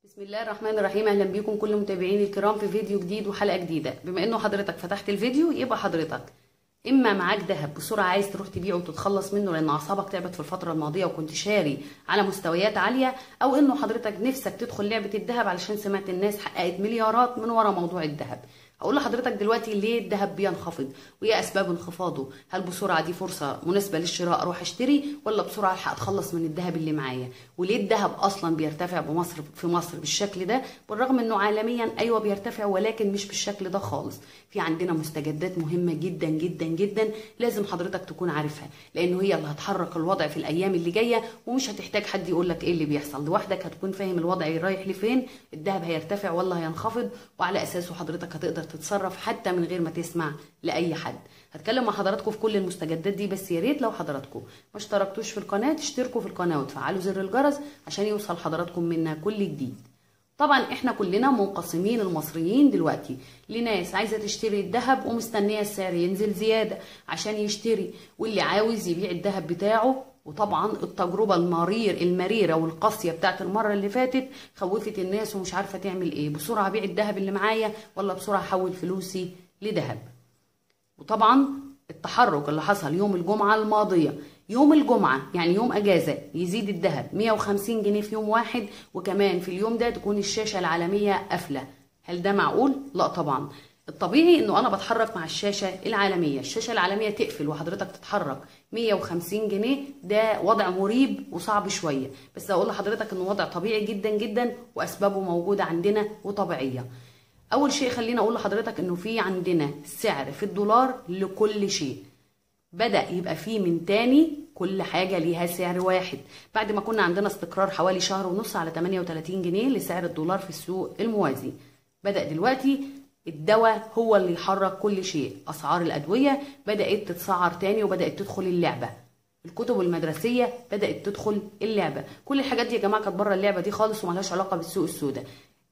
بسم الله الرحمن الرحيم اهلا بيكم كل متابعيني الكرام في فيديو جديد وحلقه جديده بما انه حضرتك فتحت الفيديو يبقى حضرتك اما معاك ذهب بسرعه عايز تروح تبيعه وتتخلص منه لان اعصابك تعبت في الفتره الماضيه وكنت شاري على مستويات عاليه او انه حضرتك نفسك تدخل لعبه الذهب علشان سمعت الناس حققت مليارات من ورا موضوع الذهب هقول لحضرتك دلوقتي ليه الذهب بينخفض وايه اسباب انخفاضه هل بسرعه دي فرصه مناسبه للشراء اروح اشتري ولا بسرعه الحق اتخلص من الذهب اللي معايا وليه الذهب اصلا بيرتفع بمصر في مصر بالشكل ده بالرغم انه عالميا ايوه بيرتفع ولكن مش بالشكل ده خالص في عندنا مستجدات مهمه جدا جدا جدا لازم حضرتك تكون عارفها لانه هي اللي هتحرك الوضع في الايام اللي جايه ومش هتحتاج حد يقول لك ايه اللي بيحصل لوحدك هتكون فاهم الوضع رايح لفين الذهب هيرتفع ولا هينخفض وعلى اساسه حضرتك هتقدر تتصرف حتى من غير ما تسمع لاي حد هتكلم مع حضراتكم في كل المستجدات دي بس يا ريت لو حضراتكم ما اشتركتوش في القناه تشتركوا في القناه وتفعلوا زر الجرس عشان يوصل حضراتكم منا كل جديد طبعا احنا كلنا منقسمين المصريين دلوقتي لناس عايزه تشتري الذهب ومستنيه السعر ينزل زياده عشان يشتري واللي عاوز يبيع الذهب بتاعه وطبعا التجربة المرير المريرة والقاسية بتاعت المرة اللي فاتت خوفت الناس ومش عارفة تعمل ايه بسرعة بيع الذهب اللي معايا ولا بسرعة احول فلوسي لذهب وطبعا التحرك اللي حصل يوم الجمعة الماضية يوم الجمعة يعني يوم أجازة يزيد الذهب 150 جنيه في يوم واحد وكمان في اليوم ده تكون الشاشة العالمية قافلة هل ده معقول؟ لا طبعا الطبيعي انه انا بتحرك مع الشاشه العالميه الشاشه العالميه تقفل وحضرتك تتحرك 150 جنيه ده وضع مريب وصعب شويه بس اقول لحضرتك انه وضع طبيعي جدا جدا واسبابه موجوده عندنا وطبيعيه اول شيء خليني اقول لحضرتك انه في عندنا سعر في الدولار لكل شيء بدا يبقى فيه من تاني كل حاجة ليها سعر واحد بعد ما كنا عندنا استقرار حوالي شهر ونص على 38 جنيه لسعر الدولار في السوق الموازي بدأ دلوقتي الدواء هو اللي يحرك كل شيء اسعار الادويه بدات تتسعر تاني وبدات تدخل اللعبه الكتب المدرسيه بدات تدخل اللعبه كل الحاجات دي يا جماعه كانت بره اللعبه دي خالص وملهاش علاقه بالسوق السوداء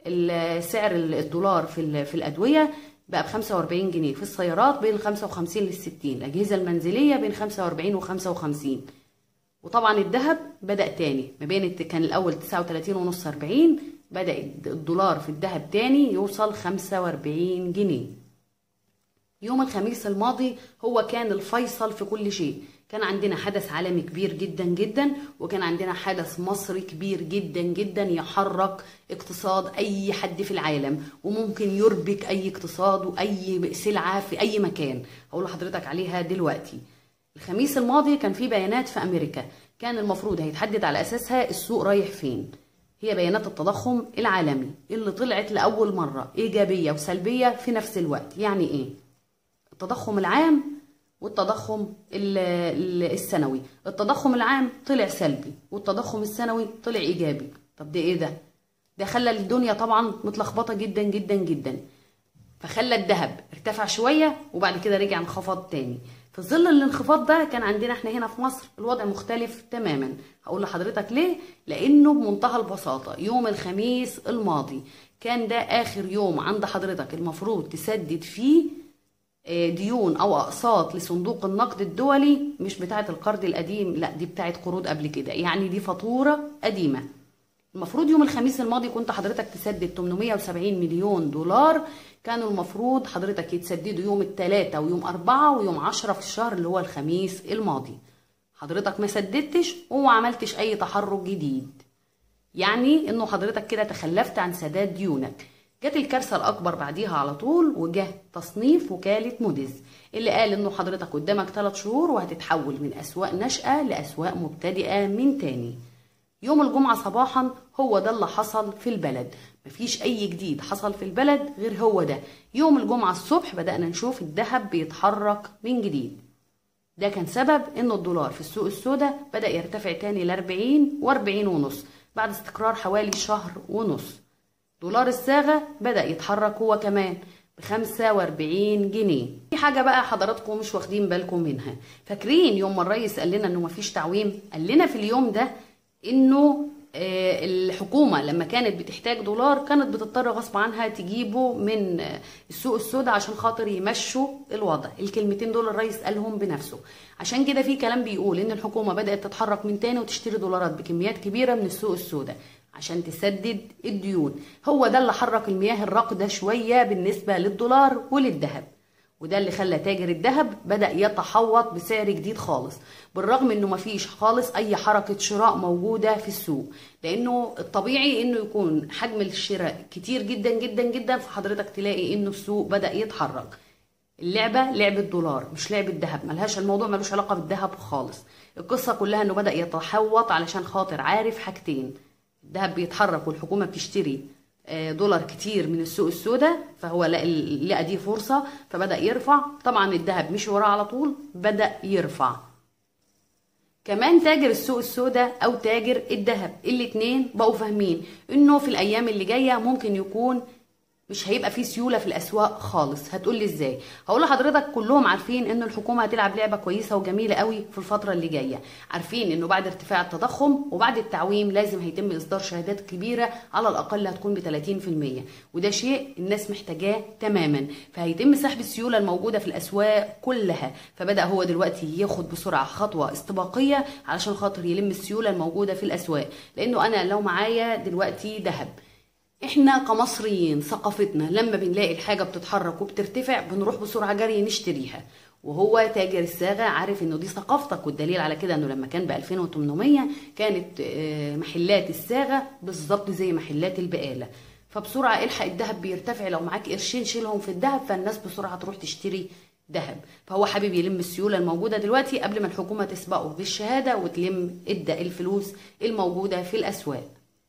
سعر الدولار في في الادويه بقى ب 45 جنيه في السيارات بين 55 لل 60 الاجهزه المنزليه بين 45 و 55 وطبعا الذهب بدا تاني ما بين كان الاول 39 ونص 40 بدأ الدولار في الذهب تاني يوصل 45 جنيه يوم الخميس الماضي هو كان الفيصل في كل شيء كان عندنا حدث عالمي كبير جدا جدا وكان عندنا حدث مصري كبير جدا جدا يحرك اقتصاد اي حد في العالم وممكن يربك اي اقتصاد واي سلعه في اي مكان هقول لحضرتك عليها دلوقتي الخميس الماضي كان في بيانات في امريكا كان المفروض هيتحدد على اساسها السوق رايح فين هي بيانات التضخم العالمي اللي طلعت لأول مرة إيجابية وسلبية في نفس الوقت يعني إيه؟ التضخم العام والتضخم السنوي التضخم العام طلع سلبي والتضخم السنوي طلع إيجابي طب ده إيه ده؟ ده خلى الدنيا طبعا متلخبطة جدا جدا جدا فخلى الذهب ارتفع شوية وبعد كده رجع انخفض تاني في ظل الانخفاض ده كان عندنا احنا هنا في مصر الوضع مختلف تماما هقول لحضرتك ليه لانه بمنتهى البساطه يوم الخميس الماضي كان ده اخر يوم عند حضرتك المفروض تسدد فيه ديون او اقساط لصندوق النقد الدولي مش بتاعه القرض القديم لا دي بتاعه قروض قبل كده يعني دي فاتوره قديمه المفروض يوم الخميس الماضي كنت حضرتك تسدد 870 مليون دولار كانوا المفروض حضرتك يتسددوا يوم الثلاثة ويوم أربعة ويوم عشرة في الشهر اللي هو الخميس الماضي حضرتك ما سددتش وما عملتش أي تحرك جديد يعني إنه حضرتك كده تخلفت عن سداد ديونك جت الكارثة الأكبر بعديها على طول وجه تصنيف وكالة موديز اللي قال إنه حضرتك قدامك ثلاث شهور وهتتحول من أسواق ناشئة لأسواق مبتدئة من تاني يوم الجمعة صباحا هو ده اللي حصل في البلد مفيش أي جديد حصل في البلد غير هو ده يوم الجمعة الصبح بدأنا نشوف الذهب بيتحرك من جديد ده كان سبب إن الدولار في السوق السوداء بدأ يرتفع تاني ل 40 و 40 ونص بعد استقرار حوالي شهر ونص دولار الصاغة بدأ يتحرك هو كمان ب 45 جنيه في حاجة بقى حضراتكم مش واخدين بالكم منها فاكرين يوم ما الرئيس قال لنا انه مفيش تعويم قال لنا في اليوم ده انه الحكومة لما كانت بتحتاج دولار كانت بتضطر غصب عنها تجيبه من السوق السوداء عشان خاطر يمشوا الوضع الكلمتين دول الرئيس قالهم بنفسه عشان كده في كلام بيقول ان الحكومة بدأت تتحرك من تاني وتشتري دولارات بكميات كبيرة من السوق السوداء عشان تسدد الديون هو ده اللي حرك المياه الراكده شويه بالنسبه للدولار وللذهب وده اللي خلى تاجر الذهب بدأ يتحوط بسعر جديد خالص بالرغم انه مفيش خالص اي حركة شراء موجودة في السوق لانه الطبيعي انه يكون حجم الشراء كتير جدا جدا جدا فحضرتك تلاقي انه السوق بدأ يتحرك اللعبة لعبة دولار مش لعبة ذهب ملهاش الموضوع ملوش علاقة بالذهب خالص القصة كلها انه بدأ يتحوط علشان خاطر عارف حاجتين الذهب بيتحرك والحكومة بتشتري دولار كتير من السوق السوداء فهو لقى دي فرصة فبدأ يرفع طبعا الذهب مش وراه على طول بدأ يرفع كمان تاجر السوق السوداء او تاجر الذهب الاتنين بقوا فاهمين انه في الايام اللي جايه ممكن يكون مش هيبقى فيه سيوله في الاسواق خالص هتقول لي ازاي هقول لحضرتك كلهم عارفين ان الحكومه هتلعب لعبه كويسه وجميله قوي في الفتره اللي جايه عارفين انه بعد ارتفاع التضخم وبعد التعويم لازم هيتم اصدار شهادات كبيره على الاقل هتكون ب 30% وده شيء الناس محتاجاه تماما فهيتم سحب السيوله الموجوده في الاسواق كلها فبدا هو دلوقتي ياخد بسرعه خطوه استباقيه علشان خاطر يلم السيوله الموجوده في الاسواق لانه انا لو معايا دلوقتي ذهب احنا كمصريين ثقافتنا لما بنلاقي الحاجه بتتحرك وبترتفع بنروح بسرعه جري نشتريها وهو تاجر الصاغه عارف انه دي ثقافتك والدليل على كده انه لما كان ب 2800 كانت محلات الصاغه بالظبط زي محلات البقاله فبسرعه الحق الذهب بيرتفع لو معاك قرشين شيلهم في الذهب فالناس بسرعه تروح تشتري ذهب فهو حابب يلم السيوله الموجوده دلوقتي قبل ما الحكومه تسبقه بالشهاده وتلم الفلوس الموجوده في الاسواق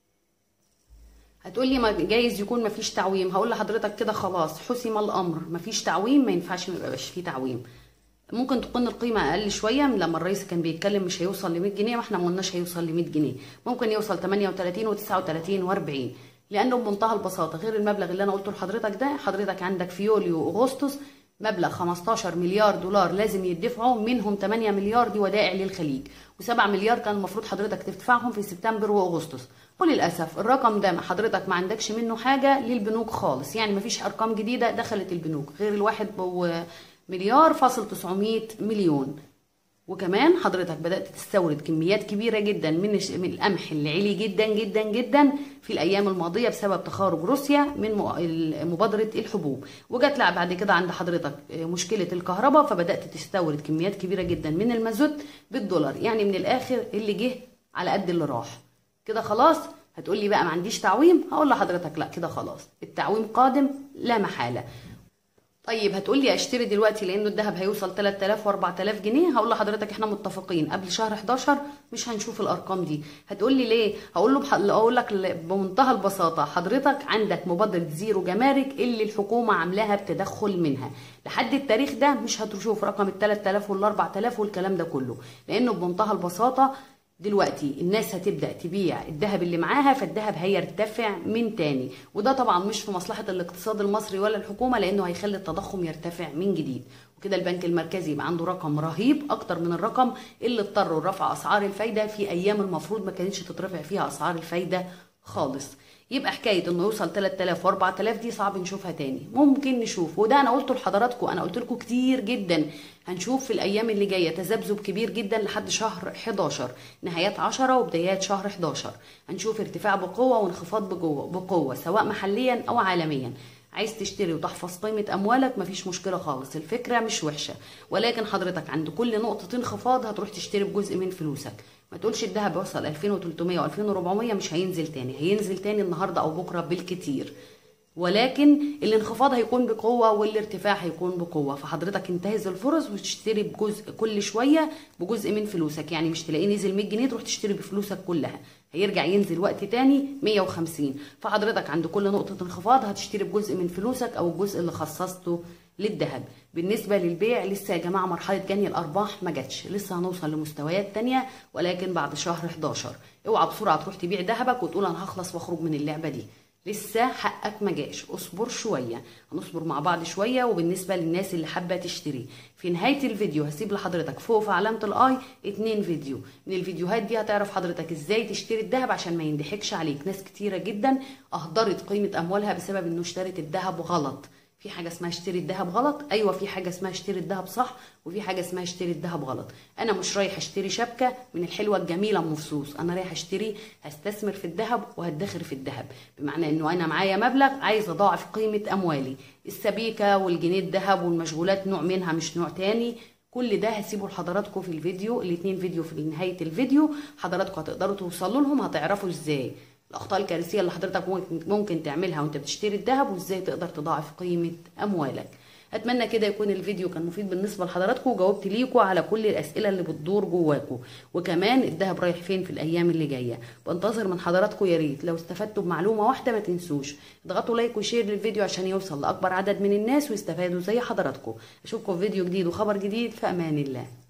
هتقولي ما جايز يكون مفيش تعويم هقول لحضرتك كده خلاص حسم الامر مفيش تعويم ما ينفعش ما يبقاش فيه تعويم ممكن تكون القيمة أقل شوية من لما الرئيس كان بيتكلم مش هيوصل ل 100 جنيه ما احنا ما قلناش هيوصل ل 100 جنيه ممكن يوصل 38 و39 و40 لأنه بمنتهى البساطة غير المبلغ اللي أنا قلته لحضرتك ده حضرتك عندك في يوليو وأغسطس مبلغ 15 مليار دولار لازم يدفعوا منهم 8 مليار دي ودائع للخليج و7 مليار كان المفروض حضرتك تدفعهم في سبتمبر واغسطس وللاسف الرقم ده حضرتك ما عندكش منه حاجه للبنوك خالص يعني ما فيش ارقام جديده دخلت البنوك غير الواحد مليار فاصل 900 مليون وكمان حضرتك بدات تستورد كميات كبيره جدا من من القمح اللي علي جدا جدا جدا في الايام الماضيه بسبب تخارج روسيا من مبادره الحبوب وجت لا بعد كده عند حضرتك مشكله الكهرباء فبدات تستورد كميات كبيره جدا من المازوت بالدولار يعني من الاخر اللي جه على قد اللي راح كده خلاص هتقولي بقى ما عنديش تعويم هقول لحضرتك لا كده خلاص التعويم قادم لا محاله طيب هتقولي اشتري دلوقتي لانه الذهب هيوصل 3000 و4000 جنيه هقول لحضرتك احنا متفقين قبل شهر 11 مش هنشوف الارقام دي هتقولي ليه هقول له بح... اقول لك بمنتهى البساطه حضرتك عندك مبادره زيرو جمارك اللي الحكومه عاملاها بتدخل منها لحد التاريخ ده مش هتشوف رقم ال 3000 وال 4000 والكلام ده كله لانه بمنتهى البساطه دلوقتي الناس هتبدا تبيع الذهب اللي معاها فالذهب هيرتفع من تاني وده طبعا مش في مصلحه الاقتصاد المصري ولا الحكومه لانه هيخلي التضخم يرتفع من جديد وكده البنك المركزي يبقى عنده رقم رهيب اكتر من الرقم اللي اضطروا لرفع اسعار الفايده في ايام المفروض ما كانتش تترفع فيها اسعار الفايده خالص يبقى حكايه انه يوصل 3000 و4000 دي صعب نشوفها تاني ممكن نشوف وده انا قلته لحضراتكم انا قلت لكم كتير جدا هنشوف في الايام اللي جايه تذبذب كبير جدا لحد شهر 11 نهايات 10 وبدايات شهر 11 هنشوف ارتفاع بقوه وانخفاض بقوه بقوه سواء محليا او عالميا عايز تشتري وتحفظ قيمة أموالك مفيش مشكلة خالص الفكرة مش وحشة ولكن حضرتك عند كل نقطة انخفاض هتروح تشتري بجزء من فلوسك ما تقولش الذهب وصل 2300 و2400 مش هينزل تاني هينزل تاني النهارده او بكره بالكتير ولكن الانخفاض هيكون بقوه والارتفاع هيكون بقوه فحضرتك انتهز الفرص وتشتري بجزء كل شويه بجزء من فلوسك يعني مش تلاقيه نزل 100 جنيه تروح تشتري بفلوسك كلها هيرجع ينزل وقت تاني 150 فحضرتك عند كل نقطه انخفاض هتشتري بجزء من فلوسك او الجزء اللي خصصته للذهب بالنسبه للبيع لسه يا جماعه مرحله جني الارباح ما جاتش لسه هنوصل لمستويات تانية ولكن بعد شهر 11 اوعى بسرعه تروح تبيع ذهبك وتقول انا هخلص واخرج من اللعبه دي لسه حقك ما جاش اصبر شويه هنصبر مع بعض شويه وبالنسبه للناس اللي حابه تشتري في نهايه الفيديو هسيب لحضرتك فوق في علامه الاي اتنين فيديو من الفيديوهات دي هتعرف حضرتك ازاي تشتري الذهب عشان ما يندحكش عليك ناس كتيره جدا اهدرت قيمه اموالها بسبب انه اشترت الذهب غلط في حاجه اسمها اشتري الذهب غلط ايوه في حاجه اسمها اشتري الذهب صح وفي حاجه اسمها اشتري الذهب غلط انا مش رايح اشتري شبكه من الحلوه الجميله ام فصوص انا رايح اشتري هستثمر في الذهب وهدخر في الذهب بمعنى انه انا معايا مبلغ عايز اضاعف قيمه اموالي السبيكه والجنيه الذهب والمشغولات نوع منها مش نوع تاني كل ده هسيبه لحضراتكم في الفيديو الاتنين فيديو في نهايه الفيديو حضراتكم هتقدروا توصلوا لهم هتعرفوا ازاي الاخطاء الكارثيه اللي حضرتك ممكن ممكن تعملها وانت بتشتري الذهب وازاي تقدر تضاعف قيمه اموالك اتمنى كده يكون الفيديو كان مفيد بالنسبه لحضراتكم وجاوبت ليكم على كل الاسئله اللي بتدور جواكم وكمان الذهب رايح فين في الايام اللي جايه بنتظر من حضراتكم يا ريت لو استفدتوا بمعلومه واحده ما تنسوش اضغطوا لايك وشير للفيديو عشان يوصل لاكبر عدد من الناس ويستفادوا زي حضراتكم اشوفكم في فيديو جديد وخبر جديد في امان الله